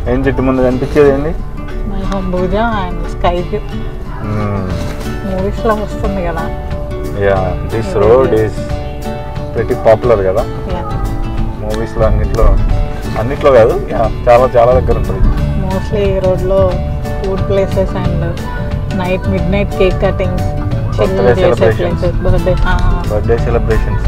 ఏం చెట్టు ముందు కనిపించేది ఏంటి My Home Bhuja and Sky View మూవీస్లో వస్తుంది కదా yeah this road is very popular కదా మూవీస్లో అన్నిట్లో అన్నిట్లో కాదు యా చాలా చాలా దగ్గర ఉంటుంది మోస్ట్లీ ఈ రోడ్లో food places and night midnight cake cuttings చిన్న Birthday చేసే celebrations. Places birthday birthday celebrations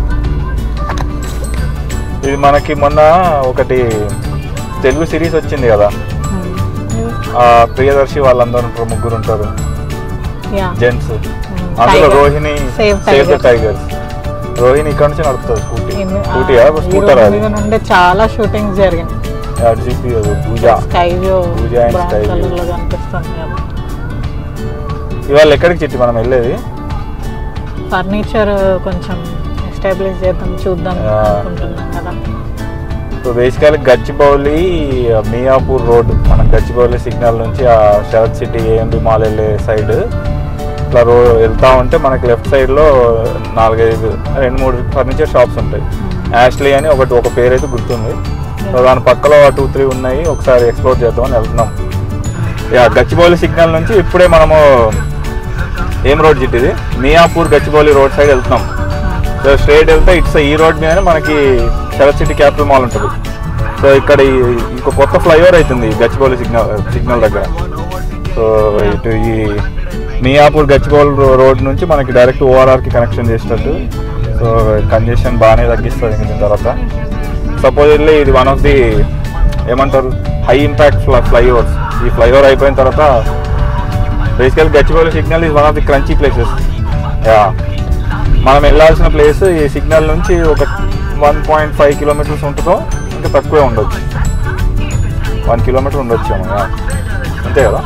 ఇది మనకి మొన్న ఒకటి తెలుగు సిరీస్ వచ్చింది కదా ఆ ప్రియదర్శి వాళ్ళందరూ ఉంటారు ముగ్గురు ఉంటారు యా జెంట్స్ అందులో Rohini Save save the Tigers. Tigers Rohini ఇక్కడ నుంచి నడుపుతుంది స్కూటీ ఇన్ని- ఆ, స్కూటీయా ఈ స్కూటర్ రోడ్డు అది మీద నుండే చాలా షూటింగ్స్ జరిగినాయి అడిజిపి Pooja Sky View Pooja and brown sky view. Colour లో కనిపిస్తుంది కదా ఇవాళ ఎక్కడికి చెట్టి మనం వెళ్ళేది ఫర్నిచర్ కొంచెం ఎస్టాబ్లిష్ చేద్దాం చూద్దాం Yeah. అనుకుంటున్నాం కదా సో బేసికల్ గచ్చిబౌలి మియాపూర్ రోడ్ మనం గచ్చిబౌలి సిగ్నల్ నుంచి ఆ శరత్ సిటీ ఏఎంబి మాల్ వెళ్ళే సైడ్ ఇట్లా రో వెళ్తా ఉంటే మనకి లెఫ్ట్ సైడ్లో నాలుగైదు రెండు మూడు ఫర్నిచర్ షాప్స్ ఉంటాయి యాష్లీ అని ఒకటి ఒక పేరు అయితే గుర్తుంది సో దాని పక్కలో టూ త్రీ ఉన్నాయి ఒకసారి ఎక్స్ప్లోర్ చేద్దామని వెళ్తున్నాం యా గచ్చిబౌలి సిగ్నల్ నుంచి ఇప్పుడే మనము ఏం రోడ్ చిట్టిది మియాపూర్ గచ్చిబౌలి రోడ్ సైడ్ వెళ్తున్నాం సో స్ట్రైట్ వెళ్తే ఇట్స్ ఈ రోడ్ మీదనే మనకి శరత్ సిటీ క్యాపిటల్ మాల్ ఉంటుంది సో ఇక్కడ ఈ- ఇంకో కొత్త ఫ్లైఓవర్ అవుతుంది ఈ గచ్చిబౌలి సిగ్నల్ సిగ్నల్ దగ్గర సో ఇటు ఈ మియాపూర్ గచ్చిబౌలి రో- రోడ్ నుంచి మనకి డైరెక్ట్ ఓఆర్ఆర్కి కనెక్షన్ చేసినట్టు సో కంజెషన్ బాగానే తగ్గిస్తుంది ఇంక దీని తర్వాత సపోజ్లీ ఇది వన్ ఆఫ్ ది ఏమంటారు హై ఇంపాక్ట్ ఫ్లై ఫ్లైఓవర్స్ ఈ ఫ్లైఓవర్ అయిపోయిన తర్వాత బేసికల్ Gachibowli signal is one of the crunchy places yeah మనం వెళ్ళాల్సిన ప్లేస్ ఈ సిగ్నల్ నుంచి ఒక వన్ పాయింట్ ఫైవ్ కిలోమీటర్స్ ఉంటుందో ఇంకా తక్కువే ఉండొచ్చు వన్ కిలోమీటర్ ఉండొచ్చు ఏమో, యా. అంతే కదా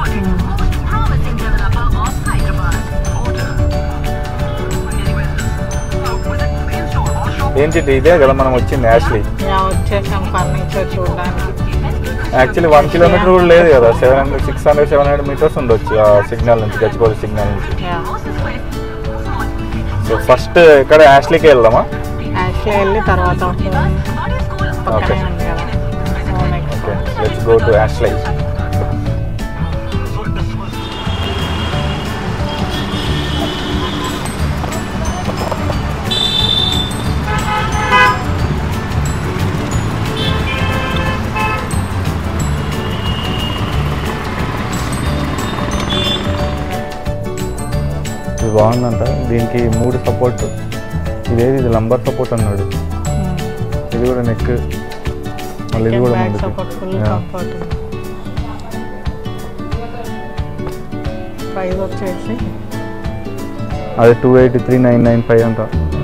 ఏంటి ఇదే కదా మనం వచ్చింది యాక్చువల్లీ యా వచ్చేసాం ఫర్నిచర్ చూడడానికి యాక్చువల్లీ వన్ కిలోమీటర్ కూడా లేదు కదా seven hundred six hundred seven hundred metres ఉండొచ్చు ఆ సిగ్నల్ నుంచి గచ్చిబౌలి సిగ్నల్ నుంచి యా సో ఫస్ట్ ఇక్కడ యాష్లీకి వెళ్దామా యాక్చువల్లీ వెళ్ళి తర్వాత Okay. పక్కనే ఉంది కదా so next okay let's go to Ashley ఇది బాగుందంట దీనికి మూడు సపోర్ట్ ఇదేది ఇది లంబర్ సపోర్ట్ అన్నాడు ఇది కూడా నెక్ మళ్ళీ ఇది కూడా బ్యాక్ ముందుకి. Support full Yeah. Comfort price వచ్చేసి అది two eighty three nine nine five అంట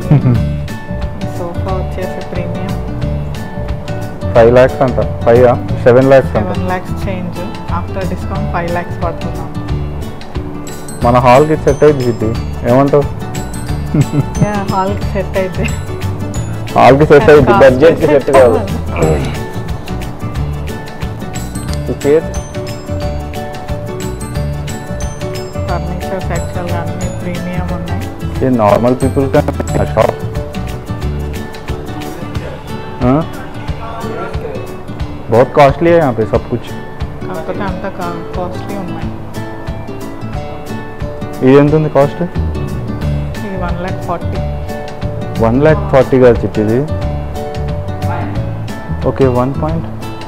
సోఫా వచ్చేసి ప్రీమియం ఫైవ్ ల్యాక్స్ అంట ఫైవ్ సెవెన్ ల్యాక్స్ అంట seven lakhs change after discount five lakhs పడుతున్నాం మన హాల్కి సెట్ అయింది సిటీ ఏమంటావు యా హాల్కి సెట్ అయితే హాల్కి సెట్ అయింది Cost బడ్జెట్కి set సెట్ కాదు ఈ చైర్ ఫర్నిచర్స్ యాక్చువల్గా అన్ని ప్రీమియం ఉన్నాయి ये नॉर्मल पीपल का शॉप हाँ बहुत कॉस्टली है यहाँ पे सब कुछ కాకపోతే అంత కాస్ట్లీ ఉన్నాయి ఇది ఎంత ఉంది కాస్ట్ ఇది one lakh forty one lakh forty కాదు చిట్టి ఇది ఓకే వన్ పాయింట్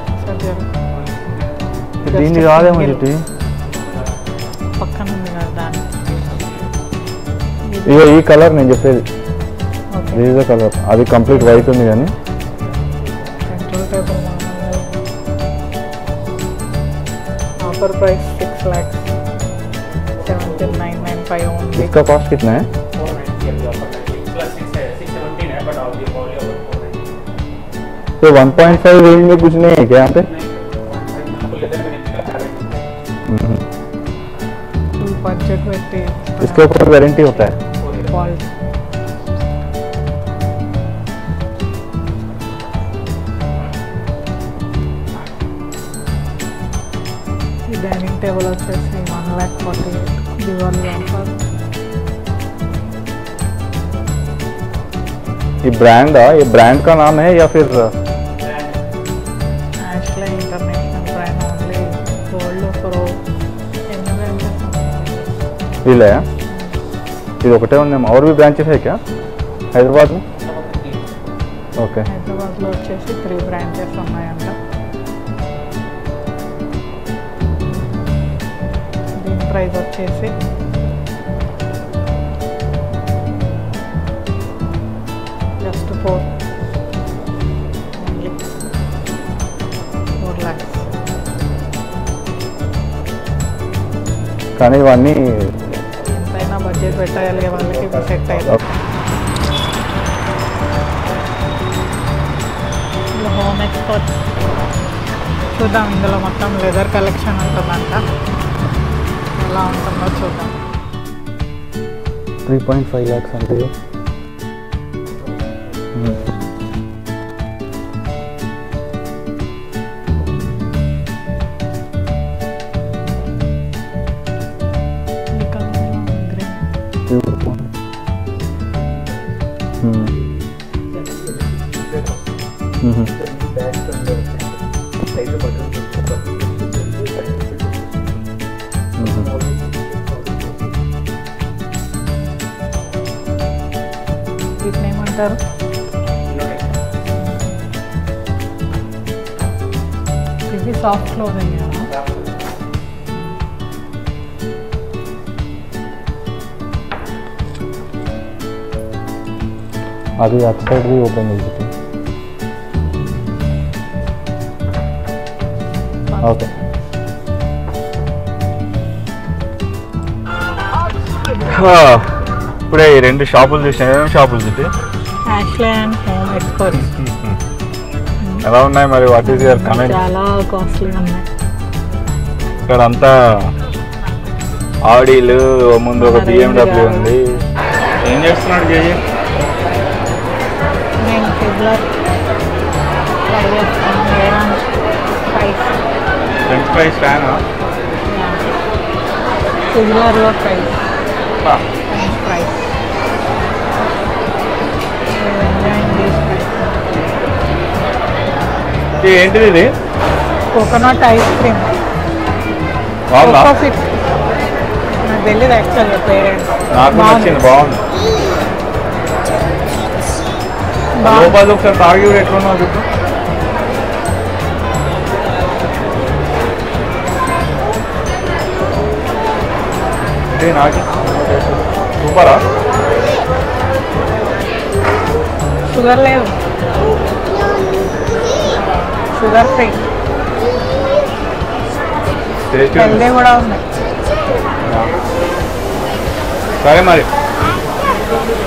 దీన్ని కాదేమో చిట్టి పక్కన ఉంది కదా దాని ఇక ఈ కలర్ నేను చెప్పేది ఓకే ఇది ఇదే కలర్ అది కంప్లీట్ వైట్ ఉంది కానీ central table offer price six lakhs seventeen nine nine five only इसका कॉस्ट कितना है तो 1.5 रेंज में कुछ नहीं है क्या यहाँ पे हम्म। ఫుల్ బడ్జెట్ పెట్టి इसके ऊपर वारंटी होता है క్వాలిటీ ఈ డైనింగ్ టేబుల్ వచ్చేసి one lakh forty Diwali offer ये ब्रांड है ये ब्रांड का नाम है या फिर Ashley international international brand only gold pro ఎన్ని బ్రాంచెస్ వీళ్ళే ఇది ఒకటే ఉందేమో और भी ब्रांचेस है क्या हैदराबाद में ఓకే హైదరాబాద్లో వచ్చేసి త్రీ బ్రాంచెస్ ఉన్నాయంట దీని ప్రైస్ వచ్చేసి జస్ట్ ఫోర్ ఫోర్ ల్యాక్స్ కానీ ఇవన్నీ ఎంతైనా బడ్జెట్ పెట్టగలిగే వాళ్ళకి ఇప్పుడు సెట్ అయ్యింది హోమ్ ఎక్స్పర్ట్ చూద్దాం ఇందులో మొత్తం లెదర్ కలెక్షన్ ఉంటుందంట ఎలా ఉంటుందో చూద్దాం త్రీ పాయింట్ ఫైవ్ ల్యాక్స్ అంటే ఈ కలర్లో గ్రీన్ వీటిని ఏమంటారు ఇవి సాఫ్ట్ క్లోదింగ్ అది అటు సైడ్ ఓపెన్ చేసి ఓకే ఇప్పుడే ఈ రెండు షాపులు చూసిన ఏమేమి షాపులు చూసి యాష్లే అండ్ హోమ్ ఎక్స్పర్ట్స్ ఎలా ఉన్నాయి మరి వాట్ ఈస్ యువర్ కమెంట్ చాలా కాస్ట్లీ ఉన్నాయి ఇక్కడ అంతా ఆడీలు ముందు ఒక మన బిఎండబ్ల్యూ range ఉంది ఏం చేస్తున్నాడు జేజీ నేను ఫిబ్లర్ ట్రై చేస్తాను వేరాన్ ప్రైస్ ఫ్రెంచ్ ఫ్రైస్ ఫ్యాన్ ఫిబ్లర్లో fries French fries enjoying these fries ఏంటిది ఇది కోకోనట్ ఐస్ క్రీమ్ బాగుందా ఫిట్ నాకు తెలియదు యాక్చువల్గా పేరెంట్ నాకు నచ్చింది బాగుంది లోపల ఒకసారి తాగి కూడా ఎట్లున్నావు చెప్పు ఇది నాకు సూపరా షుగర్ లేదు షుగర్ ఫ్రీ టేస్ట్ హెల్దీ కూడా ఉంది సరే మరి